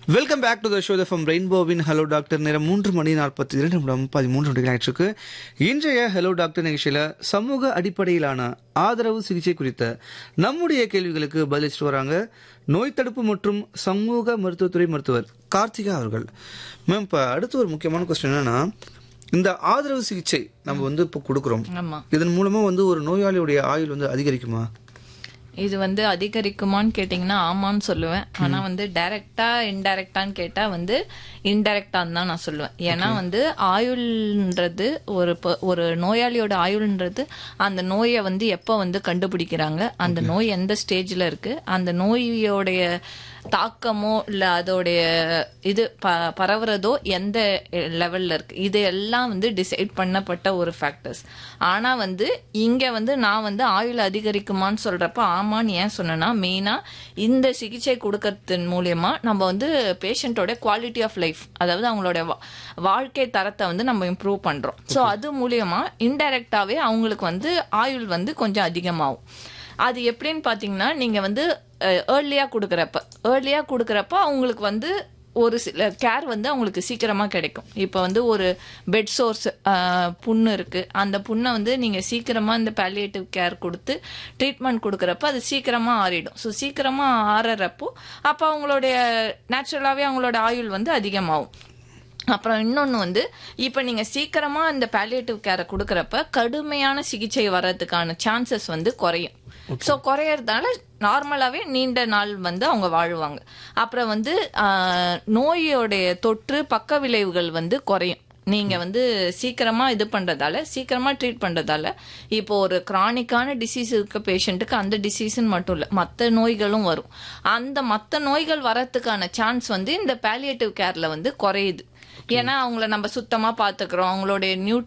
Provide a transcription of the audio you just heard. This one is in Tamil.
welcome back to the show from ரெயின்போவின் ஹலோ டாக்டர் நேரம் மூன்று மணி நாற்பத்தி இரண்டு நிமிடம் பதிமூன்று மணிகள் ஆயிற்றுக்கு இன்றைய ஹலோ டாக்டர் நிகழ்ச்சியில சமூக அடிப்படையிலான ஆதரவு சிகிச்சை குறித்த நம்முடைய கேள்விகளுக்கு பதிலளிச்சுட்டு வராங்க நோய் தடுப்பு மற்றும் சமூக மருத்துவத்துறை மருத்துவர் கார்த்திகா அவர்கள் மேம் இப்போ அடுத்து ஒரு முக்கியமான கொஸ்டின் என்னன்னா இந்த ஆதரவு சிகிச்சை நம்ம வந்து இப்போ கொடுக்குறோம் ஆமா இதன் மூலமா வந்து ஒரு நோயாளியுடைய ஆயுள் வந்து அதிகரிக்குமா இது வந்து அதிகரிக்குமான்னு கேட்டிங்கன்னா ஆமான்னு சொல்லுவேன் ஆனா வந்து டைரக்டா இன்டைரக்டான்னு கேட்டா வந்து இன்டைரக்டான்னு தான் நான் சொல்லுவேன் ஏன்னா வந்து ஆயுள்ன்றது ஒரு ப- ஒரு நோயாளியோட ஆயுள்ன்றது அந்த நோயை வந்து எப்போ வந்து கண்டுபிடிக்கிறாங்க அந்த நோய் எந்த ஸ்டேஜ்ல இருக்கு அந்த நோயோடைய தாக்கமோ இல்ல அதோடைய இது ப பரவுறதோ எந்த லெவல்ல இருக்கு இது எல்லாம் வந்து டிசைட் பண்ணப்பட்ட ஒரு ஃபேக்டர்ஸ் ஆனா வந்து இங்க வந்து நான் வந்து ஆயுள் அதிகரிக்குமான்னு சொல்றப்ப ஆமான்னு ஏன் சொன்னேன்னா மெயினா இந்த சிகிச்சை கொடுக்கறதன் மூலியமா நம்ம வந்து பேஷண்ட்டோட குவாலிட்டி ஆஃப் லைஃப் அதாவது அவங்களோட வா- வாழ்க்கை தரத்தை வந்து நம்ம இம்ப்ரூவ் பண்றோம் ஸோ அது மூலியமா இன்டைரக்டாவே அவங்களுக்கு வந்து ஆயுள் வந்து கொஞ்சம் அதிகமாகும் அது எப்படின்னு பாத்தீங்கன்னா நீங்க வந்து ஏர்லியா கொடுக்குறப்ப ஏர்லியா கொடுக்குறப்ப அவங்களுக்கு வந்து ஒரு சில கேர் வந்து அவங்களுக்கு சீக்கிரமா கிடைக்கும் இப்போ வந்து ஒரு பெட் சோர்ஸ் புண்ணு இருக்கு அந்த புண்ணை வந்து நீங்க சீக்கிரமா இந்த பாலியேட்டிவ் கேர் கொடுத்து ட்ரீட்மெண்ட் கொடுக்குறப்ப அது சீக்கிரமா ஆறிடும் ஸோ சீக்கிரமா ஆறறப்போ அப்போ அவங்களுடைய நேச்சுரலாவே அவங்களோட ஆயுள் வந்து அதிகமாகும் அப்புறம் இன்னொன்று வந்து இப்போ நீங்கள் சீக்கிரமாக இந்த பாலியேட்டிவ் கேரை கொடுக்குறப்ப கடுமையான சிகிச்சை வர்றதுக்கான சான்சஸ் வந்து குறையும் ஸோ குறையறதால நார்மலாகவே நீண்ட நாள் வந்து அவங்க வாழ்வாங்க அப்புறம் வந்து ஆஹ், நோயோடைய தொற்று பக்க விளைவுகள் வந்து குறையும் நீங்க வந்து சீக்கிரமா இது பண்றதால சீக்கிரமா ட்ரீட் பண்றதால இப்போ ஒரு கிரானிக்கான டிசீஸ் இருக்க பேஷண்ட்டுக்கு அந்த டிசீஸ்ன்னு மட்டும் இல்ல மற்ற நோய்களும் வரும் அந்த மற்ற நோய்கள் வரத்துக்கான சான்ஸ் வந்து இந்த பாலியேட்டிவ் கேர்ல வந்து குறையுது ஏன்னா அவங்கள நம்ம சுத்தமா பாத்துக்கிறோம் அவங்களுடைய நியூ